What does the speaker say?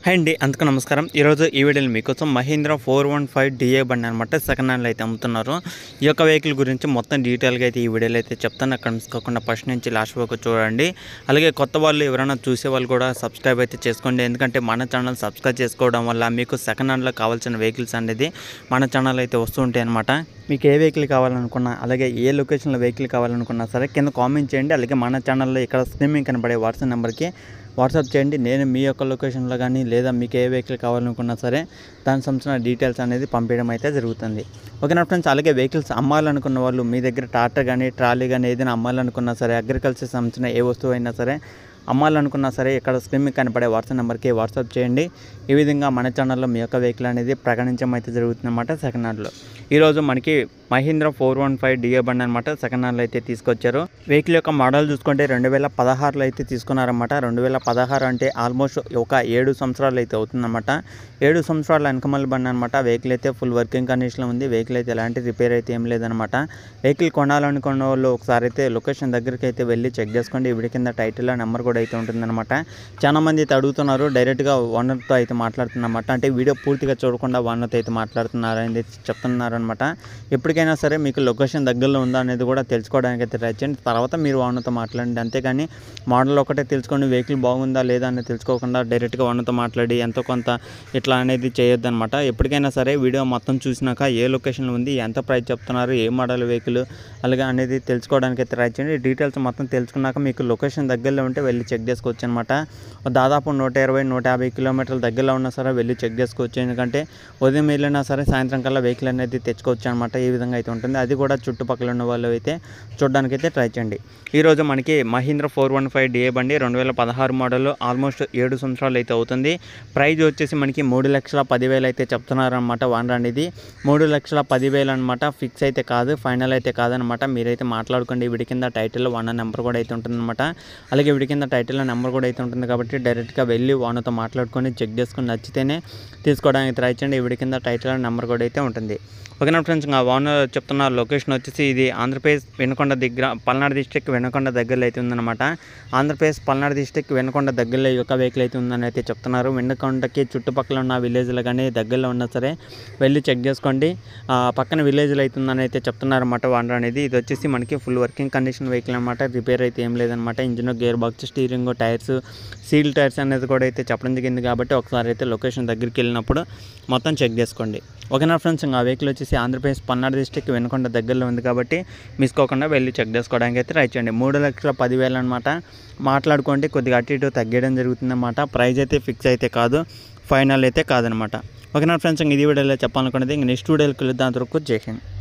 hi అండి అందుకు నమస్కారం ఈరోజు ఈ వీడియోలో మీకోసం Mahindra four one five D బండి అనమాట సెకండ్ హ్యాండ్లో అయితే అమ్ముతున్నారు ఈ యొక్క వెహికల్ గురించి మొత్తం డీటెయిల్గా అయితే ఈ వీడియోలో అయితే చెప్తాను అక్కడ మిస్కోకుండా ఫస్ట్ నుంచి లాస్ట్ వరకు చూడండి అలాగే కొత్త వాళ్ళు ఎవరైనా చూసే వాళ్ళు కూడా సబ్స్క్రైబ్ అయితే చేసుకోండి ఎందుకంటే మన ఛానల్ సబ్స్క్రైబ్ చేసుకోవడం వల్ల మీకు సెకండ్ హ్యాండ్లో కావాల్సిన వెహికల్స్ అనేది మన ఛానల్ అయితే వస్తూ ఉంటాయి అనమాట మీకు ఏ వెహికల్ కావాలనుకున్నా అలాగే ఏ లొకేషన్లో వెహికల్ కావాలనుకున్నా సరే కింద కామెంట్ చేయండి అలాగే మన ఛానల్లో ఇక్కడ స్క్రీన్ కనబడే వాట్సాప్ నెంబర్కి వాట్సాప్ చేయండి నేను మీ యొక్క లొకేషన్లో కానీ లేదా మీకు ఏ వెహికల్ కావాలనుకున్నా సరే దానికి సంబంధించిన డీటెయిల్స్ అనేది పంపించడం అయితే జరుగుతుంది ఓకేనా ఫ్రెండ్స్ అలాగే వెహికల్స్ అమ్మాలనుకున్న వాళ్ళు మీ దగ్గర టాటర్ కానీ ట్రాలీ కానీ ఏదైనా అమ్మాలనుకున్నా సరే అగ్రికల్చర్ సంబంధించిన ఏ వస్తువు అయినా సరే అమ్మాలనుకున్నా సరే ఇక్కడ స్క్రీన్ మీద కనపడే వాట్సాప్ నెంబర్కి వాట్సాప్ చేయండి ఈ విధంగా మన ఛానల్లో మీ యొక్క వెహికల్ అనేది ప్రకటించడం అయితే జరుగుతుందన్నమాట సెకండ్ హ్యాండ్లో ఈరోజు మనకి Mahindra four one five D బండి అనమాట సెకండ్ హ్యాండ్లో అయితే తీసుకొచ్చారు వెహికల్ యొక్క మోడల్ చూసుకుంటే రెండు వేల పదహారులో అయితే తీసుకున్నారన్నమాట రెండు వేల పదహారు అంటే ఆల్మోస్ట్ ఒక ఏడు సంవత్సరాలు అయితే అవుతుందన్నమాట ఏడు సంవత్సరాల వెనకమల్లి బండి అనమాట వెహికల్ అయితే ఫుల్ వర్కింగ్ కండిషన్లో ఉంది వెహికల్ అయితే ఎలాంటి రిపేర్ అయితే ఏం లేదనమాట వెహికల్ కొనాలనుకున్న వాళ్ళు ఒకసారి అయితే లొకేషన్ దగ్గరికి అయితే వెళ్ళి చెక్ చేసుకోండి ఇవిడి కింద టైటిల్లో నెంబర్ కూడా అయితే ఉంటుందన్నమాట చాలా మంది అయితే అడుగుతున్నారు డైరెక్ట్గా ఓనర్తో అయితే మాట్లాడుతున్నమాట అంటే వీడియో పూర్తిగా చూడకుండా ఓనర్తో అయితే మాట్లాడుతున్నారు అనేది చెప్తున్నారు అనమాట ఎప్పటికైనా సరే మీకు లొకేషన్ దగ్గరలో ఉందా అనేది కూడా తెలుసుకోవడానికి అయితే ట్రై చేయండి తర్వాత మీరు ఓనర్తో మాట్లాడండి అంతేగాని మోడల్ ఒకటే తెలుసుకోండి వెహికల్ బాగుందా లేదా అనేది తెలుసుకోకుండా డైరెక్ట్గా ఓనర్తో మాట్లాడి ఎంతో కొంత ఇట్లా అనేది చేయొద్దు అనమాట ఎప్పటికైనా సరే వీడియో మొత్తం చూసినాక ఏ లొకేషన్లో ఉంది ఎంత ప్రైస్ చెప్తున్నారు ఏ మోడల్ వెహికల్ అలాగే అనేది తెలుసుకోవడానికి అయితే ట్రై చేయండి డీటెయిల్స్ మొత్తం తెలుసుకున్నాక మీకు లొకేషన్ దగ్గరలో ఉంటే వెళ్ళి చెక్ చేసుకోవచ్చు అనమాట దాదాపు నూట ఇరవై నూట యాభై కిలోమీటర్ల దగ్గరలో ఉన్నా సరే వెళ్ళి చెక్ చేసుకోవచ్చు ఎందుకంటే ఉదయం వెళ్ళినా సరే సాయంత్రం కల్లా వెహికల్ అనేది తెచ్చుకోవచ్చు అనమాట ఈ విధంగా అయితే ఉంటుంది అది కూడా చుట్టుపక్కల ఉన్న వాళ్ళు అయితే చూడడానికి అయితే ట్రై చేయండి ఈరోజు మనకి Mahindra four one five D బండి రెండు వేల పదహారు మోడల్ ఆల్మోస్ట్ ఏడు సంవత్సరాలు అయితే అవుతుంది ప్రైజ్ వచ్చేసి మనకి మూడు లక్షల పదివేలు అయితే చెప్తున్నారనమాట వన్ అనేది మూడు లక్షల పదివేలు అనమాట ఫిక్స్ అయితే కాదు ఫైనల్ అయితే కాదనమాట మీరైతే మాట్లాడుకోండి వీడి కింద టైటిల్లో వన్ నెంబర్ కూడా అయితే ఉంటుందన్నమాట అలాగే వీడి కింద టైటిల్లో నెంబర్ కూడా అయితే ఉంటుంది కాబట్టి డైరెక్ట్గా వెళ్ళి వానతో మాట్లాడుకొని చెక్ చేసుకొని నచ్చితేనే తీసుకోవడానికి ట్రై చేయండి వీడి కింద టైటిల్లో నెంబర్ కూడా అయితే ఉంటుంది ఓకేనా ఫ్రెండ్స్ ఇంకా ఓనర్ చెప్తున్న లొకేషన్ వచ్చేసి ఇది ఆంధ్రప్రదేశ్ వెనుకొండ దగ్గర పల్నాడు డిస్టిక్ వెనుకొండ దగ్గరలో అయితే ఉందన్నమాట ఆంధ్రప్రదేశ్ పల్నాడు డిస్టిక్ వెనుకొండ దగ్గరలో ఈ యొక్క వెహికల్ అయితే ఉందని అయితే చెప్తున్నారు వెనుకొండకి చుట్టుపక్కల ఉన్న విలేజ్లో కానీ దగ్గరలో ఉన్నా సరే వెళ్ళి చెక్ చేసుకోండి ఆ, పక్కన విలేజ్లో అయితే ఉందని అయితే చెప్తున్నారు అన్నమాట వాండర్ అనేది ఇది వచ్చేసి మనకి ఫుల్ వర్కింగ్ కండిషన్ వెహికల్ అనమాట రిపేర్ అయితే ఏం లేదనమాట engine gearbox steering tyres seal tyres అనేది కూడా అయితే చెప్పడం జరిగింది కాబట్టి ఒకసారి అయితే లొకేషన్ దగ్గరికి వెళ్ళినప్పుడు మొత్తం చెక్ చేసుకోండి ఓకేనా ఫ్రెండ్స్ ఇంకా ఆ వెహికల్ వచ్చేసి ఆంధ్రప్రదేశ్ పల్నాడు డిస్టిక్ వెనుకొండ దగ్గరలో ఉంది కాబట్టి మిస్కోకుండా వెళ్ళి చెక్ చేసుకోవడానికి అయితే ట్రై చేయండి మూడు లక్షల పదివేలు అనమాట మాట్లాడుకోండి కొద్దిగా అటు ఇటు తగ్గడం జరుగుతుందన్నమాట ప్రైస్ అయితే ఫిక్స్ అయితే కాదు ఫైనల్ అయితే కాదనమాట ఓకేనా ఫ్రెండ్స్ ఇంక ఇది వీడియోలో చెప్పాలనుకున్నది ఇంక నెక్స్ట్ వీడియోకి వెళ్దాం వరకు జై హింద్